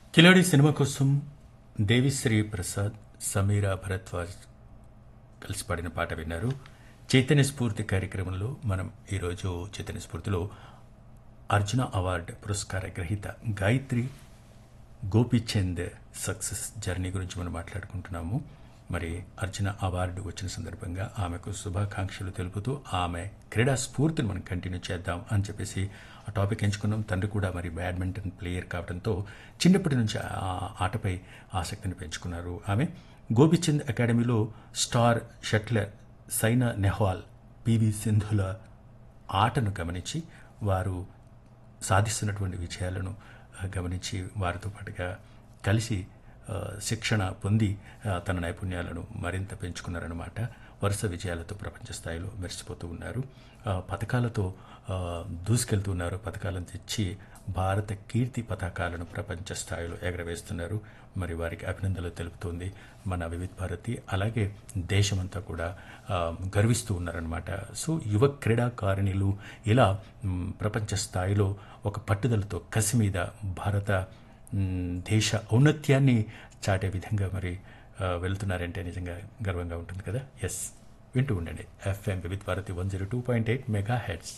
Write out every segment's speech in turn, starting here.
కిలాడి cinema కోసం దేవిశ్రీ ప్రసాద్ సమీరా భరద్వాజ్ కలిసి పాడిన పాట విన్నారు చైతన్య స్ఫూర్తి కార్యక్రమంలో మనం ఈరోజు చైతన్య స్ఫూర్తిలో అర్జున అవార్డు పురస్కార గ్రహీత గాయత్రి గోపీచంద్ సక్సెస్ జర్నీ గురించి మనం మాట్లాడుకుంటున్నాము మరి అర్జున అవార్డు వచ్చిన సందర్భంగా ఆమెకు శుభాకాంక్షలు తెలుపుతూ ఆమె క్రీడా స్ఫూర్తిని మనం కంటిన్యూ చేద్దాం అని చెప్పేసి ఆ టాపిక్ ఎంచుకున్నాం తండ్రి కూడా మరి బ్యాడ్మింటన్ ప్లేయర్ కావడంతో చిన్నప్పటి నుంచి ఆ ఆటపై ఆసక్తిని పెంచుకున్నారు ఆమె గోపిచంద్ అకాడమీలో star shuttler Saina Nehwal PV సింధుల ఆటను గమనించి వారు సాధిస్తున్నటువంటి విజయాలను ఆ, గమనించి వారితో పాటుగా కలిసి ఆ, శిక్షణ పొంది ఆ, తన నైపుణ్యాలను మరింత పెంచుకున్నారన్నమాట వరుస విజయాలతో ప్రపంచ స్థాయిలో మెరిసిపోతూ ఉన్నారు ఆ, పథకాలతో ఆ, దూసుకెళ్తూ ఉన్నారు పథకాలను తెచ్చి భారత కీర్తి పతాకాలను ప్రపంచ స్థాయిలో ఎగరవేస్తున్నారు మరి వారికి అభినందనలు తెలుపుతోంది మన వివిధ భారతి అలాగే దేశమంతా కూడా ఆ, గర్విస్తూ ఉన్నారనమాట సో యువ క్రీడాకారిణులు ఇలా మ్, ప్రపంచ స్థాయిలో ఒక పట్టుదలతో కసి మీద భారత మ్, దేశ ఔన్నత్యాన్ని చాటే విధంగా మరి ఆ, వెళ్తున్నారంటే నిజంగా గర్వంగా ఉంటుంది కదా ఎస్ వింటూ ఉండండి FM Vividh Bharati one zero two point eight megahertz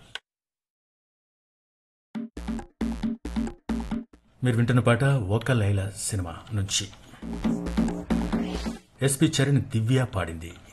మీరు వింటున్న పాట ఒక లైల సినిమా నుంచి ఎస్పి చరణ్ దివ్య పాడింది